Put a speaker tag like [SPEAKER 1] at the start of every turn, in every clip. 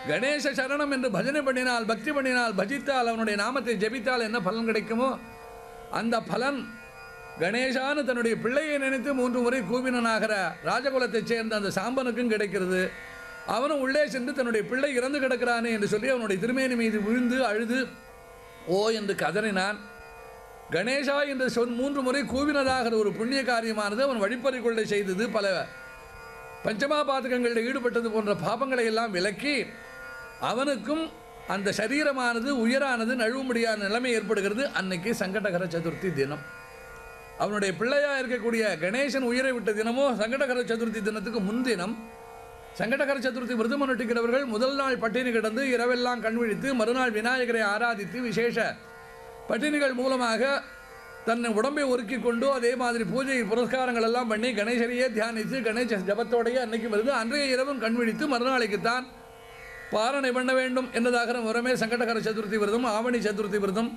[SPEAKER 1] கணேச சரணம் என்று பஜனை பண்ணினால் பக்தி பண்ணினால் பஜித்தால் அவனுடைய நாமத்தை ஜெபித்தால் என்ன பலன் கிடைக்குமோ அந்த பலன் கணேசான்னு தன்னுடைய பிள்ளையை நினைத்து மூன்று முறை கூவினனாகிற ராஜகுலத்தைச் சேர்ந்த அந்த சாம்பனுக்கும் கிடைக்கிறது அவனும் உள்ளே சென்று தன்னுடைய பிள்ளை இறந்து கிடக்கிறானே என்று சொல்லி அவனுடைய திருமேனி மீது விழுந்து அழுது ஓ என்று கதறினான் கணேசா என்று சொல் மூன்று முறை கூவினதாகிற ஒரு புண்ணிய காரியமானது அவன் வழிப்பறி கொள்ளை செய்தது பல பஞ்சமாபாதகங்களில் ஈடுபட்டது போன்ற பாபங்களை எல்லாம் விலக்கி அவனுக்கும் அந்த சரீரமானது உயரானது நழுவ முடியாத நிலைமை ஏற்படுகிறது அன்னைக்கு சங்கடகர சதுர்த்தி தினம் அவனுடைய பிள்ளையா இருக்கக்கூடிய கணேசன் உயிரை விட்ட தினமோ சங்கடகர சதுர்த்தி தினத்துக்கு முன்தினம் சங்கடகர சதுர்த்தி விரதம் அனுஷ்டிக்கிறவர்கள் முதல் நாள் பட்டினி கிடந்து இரவெல்லாம் கண்விழித்து மறுநாள் விநாயகரை ஆராதித்து விசேஷ பட்டினிகள் மூலமாக தன்னை உடம்பை ஒருக்கி கொண்டு அதே மாதிரி பூஜை புரஸ்காரங்கள் எல்லாம் பண்ணி கணேசரையே தியானித்து கணேச ஜபத்தோடையே அன்னைக்கு வருது அன்றைய இரவும் கண்விழித்து மறுநாளைக்குத்தான் பாரணை பண்ண வேண்டும் என்பதாக முறமே சங்கடகர சதுர்த்தி விரதம் ஆவணி சதுர்த்தி விரதம்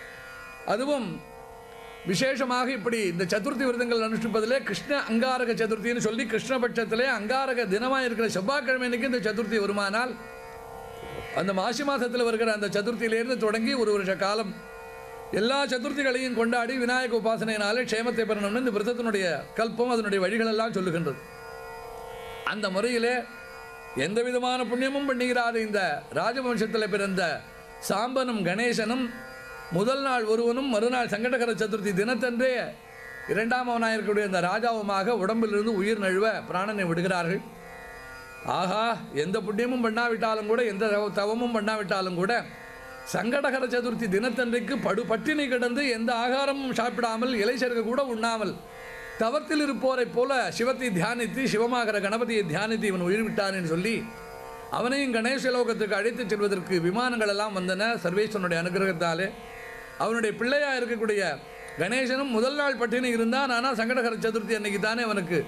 [SPEAKER 1] அதுவும் விசேஷமாக இப்படி இந்த சதுர்த்தி விரதங்கள் அனுஷ்டிப்பதிலே கிருஷ்ண அங்காரக சதுர்த்தின்னு சொல்லி கிருஷ்ணபட்சத்திலே அங்காரக தினமாக இருக்கிற செவ்வாய்க்கிழமை அன்னைக்கு இந்த சதுர்த்தி வருமானால் அந்த மாசி மாதத்தில் வருகிற அந்த சதுர்த்தியிலிருந்து தொடங்கி ஒரு வருஷ காலம் எல்லா சதுர்த்திகளையும் கொண்டாடி விநாயக உபாசனையினாலே க்ஷேமத்தை பெறணும்னு இந்த விரதத்தினுடைய கல்பம் அதனுடைய வழிகளெல்லாம் சொல்லுகின்றது அந்த முறையிலே எந்த விதமான புண்ணியமும் பண்ணுகிறாத இந்த ராஜவம்சத்தில் பிறந்த சாம்பனும் கணேசனும் முதல் நாள் ஒருவனும் மறுநாள் சங்கடகர சதுர்த்தி தினத்தன்றே இரண்டாம் அவனாக இருக்கக்கூடிய அந்த ராஜாவுமாக உடம்பிலிருந்து உயிர் நழுவ பிராணனை விடுகிறார்கள் ஆஹா எந்த புண்ணியமும் பண்ணாவிட்டாலும் கூட எந்த தவ- தவமும் பண்ணாவிட்டாலும் கூட சங்கடகர சதுர்த்தி தினத்தன்றைக்கு படு பட்டினி கிடந்து எந்த ஆகாரமும் சாப்பிடாமல் இலைச்சருக்கு கூட உண்ணாமல் தவத்தில் இருப்போரைப் போல சிவத்தை தியானித்து சிவமாகிற கணபதியை தியானித்து இவன் உயிர் விட்டான்னு சொல்லி அவனையும் கணேச லோகத்துக்கு அழைத்துச் செல்வதற்கு விமானங்கள் எல்லாம் வந்தன சர்வேஸ்வரனுடைய அனுகிரகத்தாலே அவனுடைய பிள்ளையா இருக்கக்கூடிய கணேசனும் முதல் நாள் பட்டினி இருந்தான் ஆனால் சங்கடகர சதுர்த்தி அன்னைக்கு தானே அவனுக்கு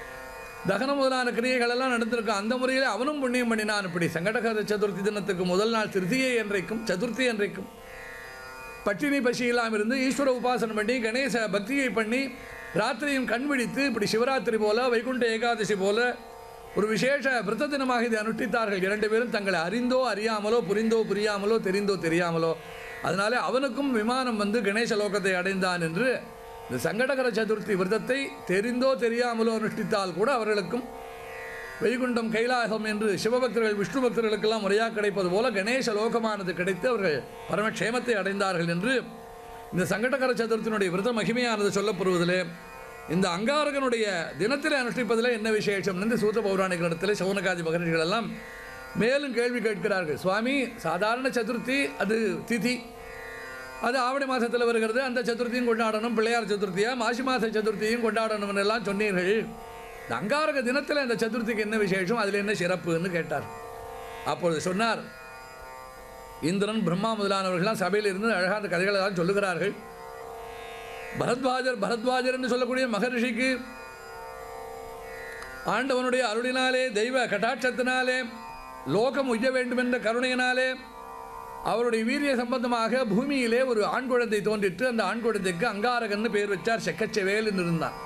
[SPEAKER 1] தகனம் முதலான கிரியைகள் எல்லாம் நடந்திருக்கும் அந்த முறையில் அவனும் புண்ணியம் பண்ணினான் இப்படி சங்கடகர சதுர்த்தி தினத்துக்கு முதல் நாள் திருதியை என்றைக்கும் சதுர்த்தி என்றைக்கும் பட்டினி பசி இல்லாமல் இருந்து ஈஸ்வர உபாசனம் பண்ணி கணேச பக்தியை பண்ணி ராத்திரியும் கண் விழித்து இப்படி சிவராத்திரி போல வைகுண்ட ஏகாதசி போல ஒரு விசேஷ விரத தினமாக இதை அனுஷ்டித்தார்கள் இரண்டு பேரும் தங்களை அறிந்தோ அறியாமலோ புரிந்தோ புரியாமலோ தெரிந்தோ தெரியாமலோ அதனால அவனுக்கும் விமானம் வந்து கணேச லோகத்தை அடைந்தான் என்று இந்த சங்கடகர சதுர்த்தி விரதத்தை தெரிந்தோ தெரியாமலோ அனுஷ்டித்தால் கூட அவர்களுக்கும் வைகுண்டம் கைலாசம் என்று சிவபக்தர்கள் விஷ்ணு பக்தர்களுக்கெல்லாம் முறையாக கிடைப்பது போல கணேச லோகமானது கிடைத்து அவர்கள் பரமக்ஷேமத்தை அடைந்தார்கள் என்று இந்த சங்கடகர சதுர்த்தியினுடைய விரத மகிமையானது சொல்லப்படுவதிலே இந்த அங்காரகனுடைய தினத்தில் அனுஷ்டிப்பதில் என்ன விசேஷம் இந்த சூத்த பௌராணிகளிடத்தில் சௌனகாதி மகரிஷிகள் எல்லாம் மேலும் கேள்வி கேட்கிறார்கள் சுவாமி சாதாரண சதுர்த்தி அது திதி அது ஆவணி மாதத்தில் வருகிறது அந்த சதுர்த்தியும் கொண்டாடணும் பிள்ளையார் சதுர்த்தியா மாசி மாத சதுர்த்தியும் கொண்டாடணும்னு எல்லாம் சொன்னீர்கள் இந்த அங்காரக தினத்தில் இந்த சதுர்த்திக்கு என்ன விசேஷம் அதில் என்ன சிறப்புன்னு கேட்டார் அப்பொழுது சொன்னார் இந்திரன் பிரம்மா முதலானவர்கள்லாம் சபையில் இருந்து அழகான கதைகளை எல்லாம் சொல்லுகிறார்கள் பரத்வாஜர் பரத்வாஜர் என்று சொல்லக்கூடிய மகரிஷிக்கு ஆண்டவனுடைய அருளினாலே தெய்வ கட்டாட்சத்தினாலே லோகம் உய்ய வேண்டும் என்ற கருணையினாலே அவருடைய வீரிய சம்பந்தமாக பூமியிலே ஒரு ஆண் குழந்தை தோன்றிட்டு அந்த ஆண் குழந்தைக்கு அங்காரகன்னு பேர் வச்சார் செக்கச்செவேல் என்று இருந்தான்